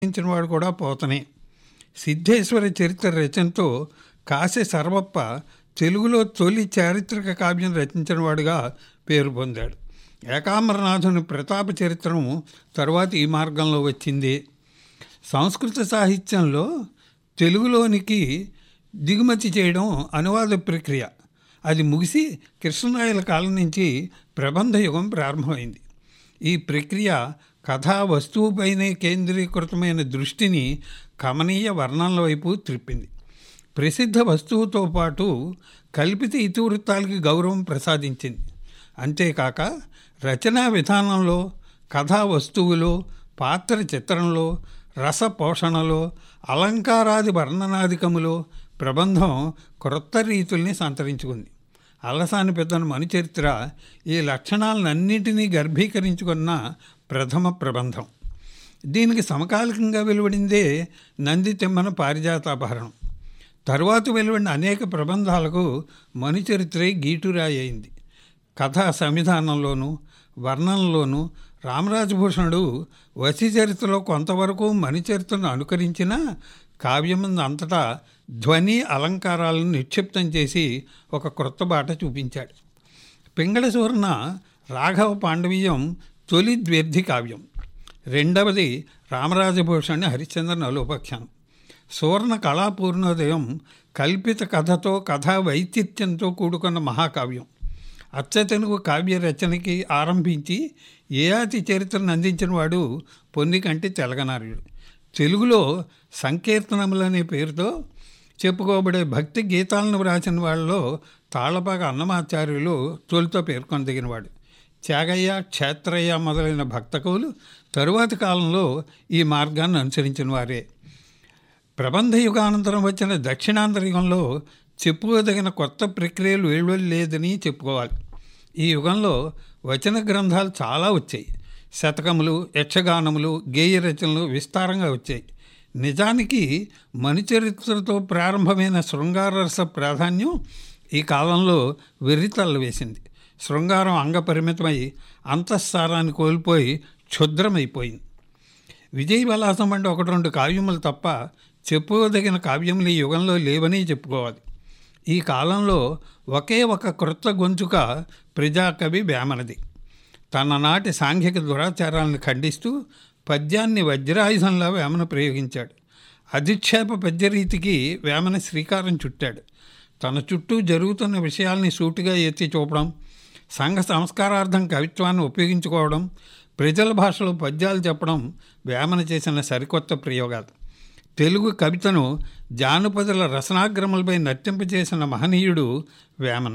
రచించిన వాడు కూడా పోతనే సిద్ధేశ్వర చరిత్ర రచనతో కాశీ సర్వప్ప తెలుగులో తొలి చారిత్రక కావ్యం రచించిన వాడుగా పేరు పొందాడు ఏకాంబరనాథుని ప్రతాప చరిత్రను తరువాత ఈ మార్గంలో వచ్చింది సంస్కృత సాహిత్యంలో తెలుగులోనికి దిగుమతి చేయడం అనువాద ప్రక్రియ అది ముగిసి కృష్ణరాయల కాలం నుంచి ప్రబంధ యుగం ప్రారంభమైంది ఈ ప్రక్రియ కథా వస్తువుపైనే కేంద్రీకృతమైన దృష్టిని కమనీయ వర్ణనల వైపు త్రిప్పింది ప్రసిద్ధ వస్తువుతో పాటు కల్పిత ఇతివృత్తాలకి గౌరవం ప్రసాదించింది అంతేకాక రచనా విధానంలో కథా వస్తువులో పాత్ర చిత్రంలో రస పోషణలో అలంకారాది వర్ణనాధికములో ప్రబంధం క్రొత్త రీతుల్ని సంతరించుకుంది అలసాని పెద్దన మనుచరిత్ర ఈ లక్షణాలన్నింటినీ గర్భీకరించుకున్న ప్రథమ ప్రబంధం దీనికి సమకాలికంగా వెలువడిందే నంది తెమ్మన పారిజాతాపహరణం తరువాత వెలువడిన అనేక ప్రబంధాలకు మనుచరిత్రే గీటురాయి అయింది కథా సంవిధానంలోనూ వర్ణనలోనూ రామరాజభూషణుడు వసి చరిత్రలో కొంతవరకు మణిచరిత్రను అనుకరించిన కావ్యమందు అంతటా ధ్వని అలంకారాలను నిక్షిప్తం చేసి ఒక క్రొత్త బాట చూపించాడు పింగళ సువర్ణ రాఘవ పాండవీయం తొలి ద్వ్యర్థి కావ్యం రెండవది రామరాజభూషణి హరిశ్చంద్ర నలోపాఖ్యానం సువర్ణ కళాపూర్ణోదయం కల్పిత కథతో కథా వైచిత్యంతో కూడుకున్న మహాకావ్యం అచ్చతెనుగు కావ్య రచనకి ఆరంభించి ఏయాతి చరిత్రను అందించిన వాడు పొన్నికంటి తెలగనార్యుడు తెలుగులో సంకీర్తనములు అనే పేరుతో చెప్పుకోబడే భక్తి గీతాలను వ్రాసిన వాళ్ళలో తాళపాక అన్నమాచార్యులు తొలితో పేర్కొనదగినవాడు త్యాగయ్య క్షేత్రయ్య మొదలైన భక్త కవులు తరువాతి కాలంలో ఈ మార్గాన్ని అనుసరించిన వారే ప్రబంధ యుగానంతరం వచ్చిన దక్షిణాంధ్ర యుగంలో చెప్పుకోదగిన కొత్త ప్రక్రియలు వేళ్ళు లేదని చెప్పుకోవాలి ఈ యుగంలో వచన గ్రంథాలు చాలా వచ్చాయి శతకములు యక్షగానములు గేయ రచనలు విస్తారంగా వచ్చాయి నిజానికి మణిచరిత్రతో ప్రారంభమైన శృంగారరస ప్రాధాన్యం ఈ కాలంలో వెర్రితల్ల వేసింది శృంగారం అంగపరిమితమై అంతఃసారాన్ని కోల్పోయి క్షుద్రమైపోయింది విజయ విలాసం అంటే ఒకటి రెండు కావ్యములు తప్ప చెప్పుకోదగిన కావ్యములు ఈ యుగంలో లేవని చెప్పుకోవాలి ఈ కాలంలో ఒకే ఒక క్రొత్త గొంతుక ప్రజాకవి వేమనది తన నాటి సాంఘిక దురాచారాలను ఖండిస్తూ పద్యాన్ని వజ్రాయుధంలా వేమన ప్రయోగించాడు అధిక్షేప పద్యరీతికి వేమన శ్రీకారం చుట్టాడు తన చుట్టూ జరుగుతున్న విషయాల్ని సూటిగా ఎత్తి చూపడం సంఘ సంస్కారార్థం కవిత్వాన్ని ఉపయోగించుకోవడం ప్రజల భాషలో పద్యాలు చెప్పడం వేమన చేసిన సరికొత్త ప్రయోగాలు తెలుగు కవితను జానపదుల రసనాగ్రములపై నర్తింపజేసిన మహనీయుడు వేమన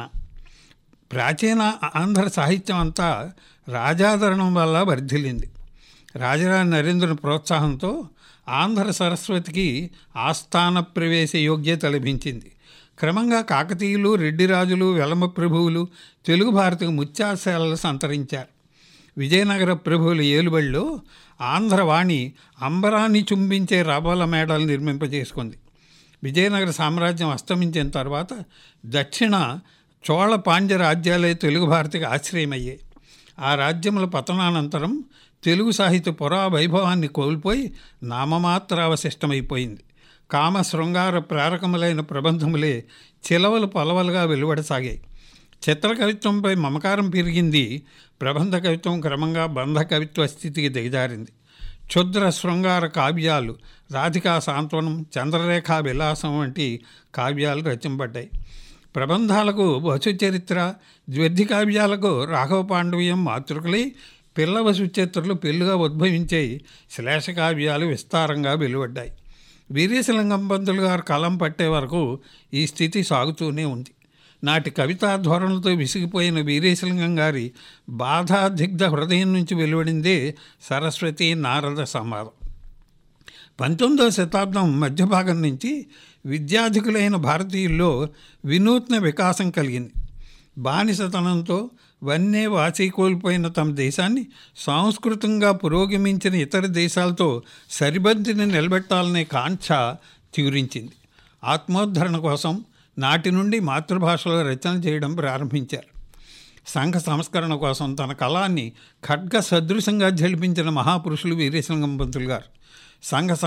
ప్రాచీన ఆంధ్ర సాహిత్యం అంతా రాజాదరణం వల్ల వర్ధిల్లింది రాజరాజ నరేంద్రుని ప్రోత్సాహంతో ఆంధ్ర సరస్వతికి ఆస్థాన ప్రవేశ యోగ్యత లభించింది క్రమంగా కాకతీయులు రెడ్డిరాజులు వెలమ ప్రభువులు తెలుగు భారతకు ముత్యాశాలలు సంతరించారు విజయనగర ప్రభువుల ఏలుబడిలో ఆంధ్రవాణి అంబరాన్ని చుంబించే రబాల మేడలు నిర్మింపజేసుకుంది విజయనగర సామ్రాజ్యం అస్తమించిన తర్వాత దక్షిణ చోళ పాండ్య రాజ్యాలే తెలుగు భారతికి ఆశ్రయమయ్యాయి ఆ రాజ్యముల పతనానంతరం తెలుగు సాహిత్య పురా వైభవాన్ని కోల్పోయి నామమాత్రావశిష్టమైపోయింది కామ శృంగార ప్రేరకములైన ప్రబంధములే చిలవలు పొలవలుగా వెలువడసాగాయి చిత్ర కవిత్వంపై మమకారం పెరిగింది ప్రబంధ కవిత్వం క్రమంగా బంధ కవిత్వ స్థితికి దిగజారింది క్షుద్ర శృంగార కావ్యాలు రాధికా సాంత్వనం చంద్రరేఖా విలాసం వంటి కావ్యాలు రచింపడ్డాయి ప్రబంధాలకు వసు చరిత్ర ద్వ్యర్థి కావ్యాలకు రాఘవ పాండవీయం మాతృకలై పిల్ల వసు చరిత్రలు పెళ్ళుగా ఉద్భవించే శ్లేష కావ్యాలు విస్తారంగా వెలువడ్డాయి వీరేశలింగం పంతులు గారు కలం పట్టే వరకు ఈ స్థితి సాగుతూనే ఉంది నాటి కవితా ధోరణులతో విసిగిపోయిన వీరేశలింగం గారి బాధాదిగ్ధ హృదయం నుంచి వెలువడిందే సరస్వతి నారద సంవాదం పంతొమ్మిదవ శతాబ్దం మధ్యభాగం నుంచి విద్యాధికులైన భారతీయుల్లో వినూత్న వికాసం కలిగింది బానిసతనంతో వన్నే వాచి కోల్పోయిన తమ దేశాన్ని సాంస్కృతంగా పురోగమించిన ఇతర దేశాలతో సరిబద్ధిని నిలబెట్టాలనే కాంక్ష తీవ్రించింది ఆత్మోద్ధరణ కోసం నాటి నుండి మాతృభాషలో రచన చేయడం ప్రారంభించారు సంఘ సంస్కరణ కోసం తన కళాన్ని ఖడ్గ సదృశంగా జలిపించిన మహాపురుషులు వీరేశలింగం పంతులు గారు సంఘ